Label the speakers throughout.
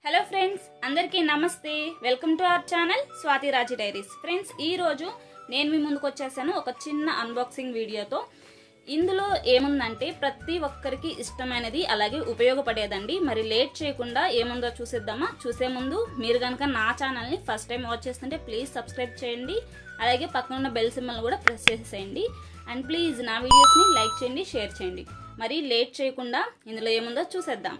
Speaker 1: hello friends అందరికీ నమస్తే welcome to our channel Swathi Raji diaries friends ఈ రోజు నేను మీ ముందుకు వచ్చేసాను ఒక చిన్న అన్బాక్సింగ్ వీడియోతో ఇందులో ఏముందంటే ప్రతి ఒక్కరికి ఇష్టమైనది అలాగే ఉపయోగపడేదండి మరి లేట్ చేయకుండా ఏముందో చూసేద్దామా చూసే ముందు మీరు కనుక నా ఛానల్ని ఫస్ట్ టైం వాచ్ చేస్తుంటే ప్లీజ్ సబ్స్క్రైబ్ చేయండి అలాగే పక్కన ఉన్న బెల్ సింబల్ కూడా ప్రెస్ చేసేసేయండి అండ్ ప్లీజ్ నా వీడియోస్ని లైక్ చేయండి షేర్ చేయండి మరి లేట్ చేయకుండా ఇందులో ఏముందో చూసేద్దాం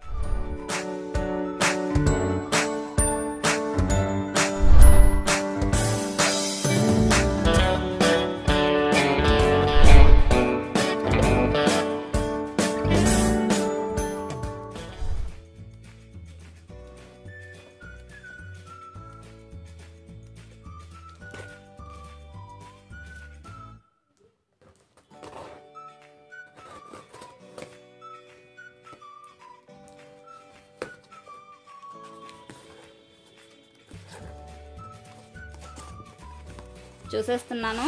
Speaker 1: చూసేస్తున్నాను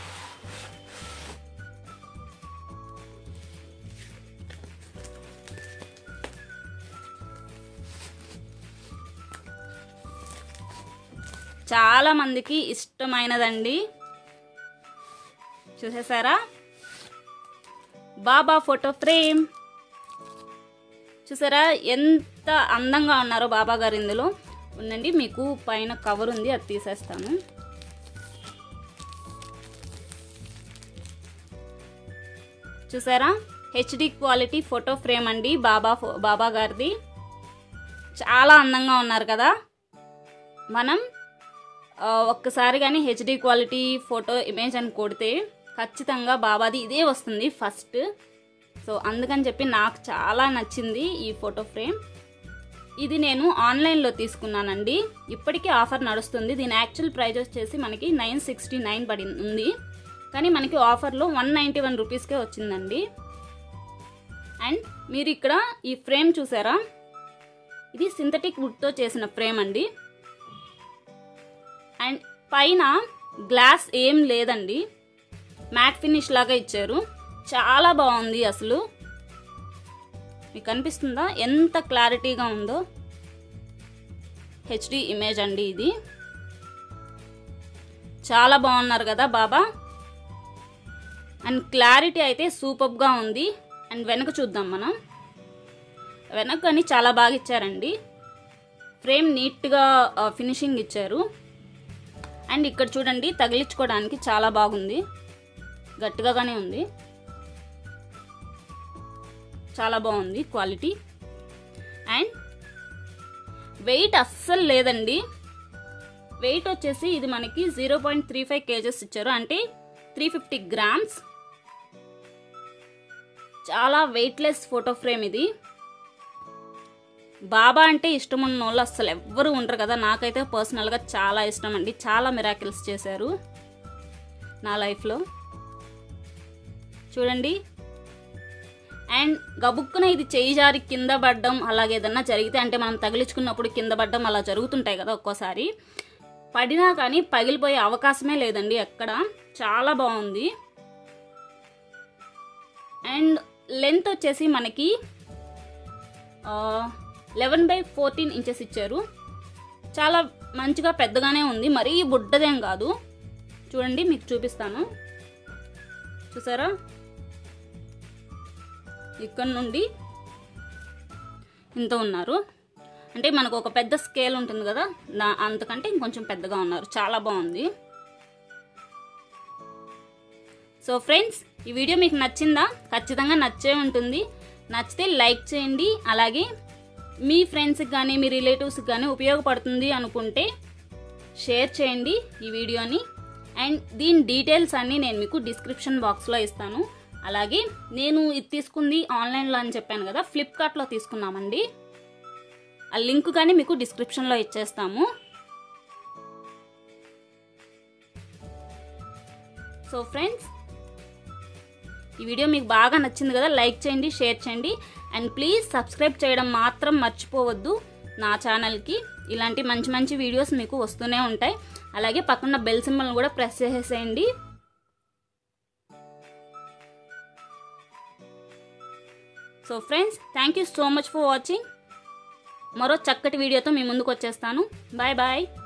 Speaker 1: చాలా మందికి ఇష్టమైనదండి చూసేసారా బాబా ఫోటో ఫ్రేమ్ చూసారా ఎంత అందంగా ఉన్నారో బాబా గారు ఇందులో ఉండండి మీకు పైన కవర్ ఉంది అది తీసేస్తాను చూసారా హెచ్డి క్వాలిటీ ఫోటో ఫ్రేమ్ అండి బాబా ఫో బాబా గారిది చాలా అందంగా ఉన్నారు కదా మనం ఆ, ఒక్కసారి కానీ హెచ్డి క్వాలిటీ ఫోటో ఇమేజ్ అని కొడితే ఖచ్చితంగా బాబాది ఇదే వస్తుంది ఫస్ట్ సో అందుకని చెప్పి నాకు చాలా నచ్చింది ఈ ఫోటో ఫ్రేమ్ ఇది నేను ఆన్లైన్లో తీసుకున్నానండి ఇప్పటికీ ఆఫర్ నడుస్తుంది దీని యాక్చువల్ ప్రైస్ వచ్చేసి మనకి నైన్ సిక్స్టీ నైన్ పడి ఉంది కానీ మనకి ఆఫర్లో వన్ నైంటీ వన్ రూపీస్కే వచ్చిందండి అండ్ మీరు ఇక్కడ ఈ ఫ్రేమ్ చూసారా ఇది సింథటిక్ వుడ్తో చేసిన ఫ్రేమ్ అండి అండ్ పైన గ్లాస్ ఏం లేదండి మ్యాట్ ఫినిష్ లాగా ఇచ్చారు చాలా బాగుంది అసలు మీకు కనిపిస్తుందా ఎంత క్లారిటీగా ఉందో హెచ్డి ఇమేజ్ అండి ఇది చాలా బాగున్నారు కదా బాబా అండ్ క్లారిటీ అయితే సూపర్గా ఉంది అండ్ వెనక చూద్దాం మనం వెనక కానీ చాలా బాగా ఇచ్చారండి ఫ్రేమ్ నీట్గా ఫినిషింగ్ ఇచ్చారు అండ్ ఇక్కడ చూడండి తగిలించుకోవడానికి చాలా బాగుంది గట్టిగానే ఉంది చాలా బాగుంది క్వాలిటీ అండ్ వెయిట్ అస్సలు లేదండి వెయిట్ వచ్చేసి ఇది మనకి zero point three five kgs ఇచ్చారు అంటే త్రీ ఫిఫ్టీ గ్రామ్స్ చాలా వెయిట్లెస్ ఫోటో ఫ్రేమ్ ఇది బాబా అంటే ఇష్టం ఉన్న వాళ్ళు అస్సలు ఎవ్వరు ఉండరు కదా నాకైతే పర్సనల్గా చాలా ఇష్టం అండి చాలా మిరాకిల్స్ చేశారు నా లైఫ్లో చూడండి అండ్ గబుక్కున ఇది చేయి జారి కింద పడ్డం అలాగే ఏదన్నా జరిగితే అంటే మనం తగిలించుకున్నప్పుడు కింద పడ్డం అలా జరుగుతుంటాయి కదా ఒక్కోసారి పడినా కానీ పగిలిపోయే అవకాశమే లేదండి ఎక్కడ చాలా బాగుంది అండ్ లెంత్ వచ్చేసి మనకి లెవెన్ బై ఫోర్టీన్ ఇంచెస్ ఇచ్చారు చాలా మంచిగా పెద్దగానే ఉంది మరీ బుడ్డదేం కాదు చూడండి మీకు చూపిస్తాను చూసారా ఇక్కడ నుండి ఇంత ఉన్నారు అంటే మనకు ఒక పెద్ద స్కేల్ ఉంటుంది కదా దా అంతకంటే ఇంకొంచెం పెద్దగా ఉన్నారు చాలా బాగుంది సో ఫ్రెండ్స్ ఈ వీడియో మీకు నచ్చిందా ఖచ్చితంగా నచ్చే ఉంటుంది నచ్చితే లైక్ చేయండి అలాగే మీ ఫ్రెండ్స్కి కానీ మీ రిలేటివ్స్కి కానీ ఉపయోగపడుతుంది అనుకుంటే షేర్ చేయండి ఈ వీడియోని అండ్ దీని డీటెయిల్స్ అన్నీ నేను మీకు డిస్క్రిప్షన్ బాక్స్లో ఇస్తాను అలాగే నేను ఇది తీసుకుంది ఆన్లైన్లో అని చెప్పాను కదా ఫ్లిప్కార్ట్లో తీసుకున్నామండి ఆ లింక్ కానీ మీకు డిస్క్రిప్షన్లో ఇచ్చేస్తాము సో ఫ్రెండ్స్ ఈ వీడియో మీకు బాగా నచ్చింది కదా లైక్ చేయండి షేర్ చేయండి అండ్ ప్లీజ్ సబ్స్క్రైబ్ చేయడం మాత్రం మర్చిపోవద్దు నా ఛానల్కి ఇలాంటి మంచి మంచి వీడియోస్ మీకు వస్తూనే ఉంటాయి అలాగే పక్కన బెల్ సింబల్ని కూడా ప్రెస్ చేసేసేయండి so friends thank you so much for watching మరో చక్కటి వీడియోతో మీ ముందుకు వచ్చేస్తాను బాయ్ బాయ్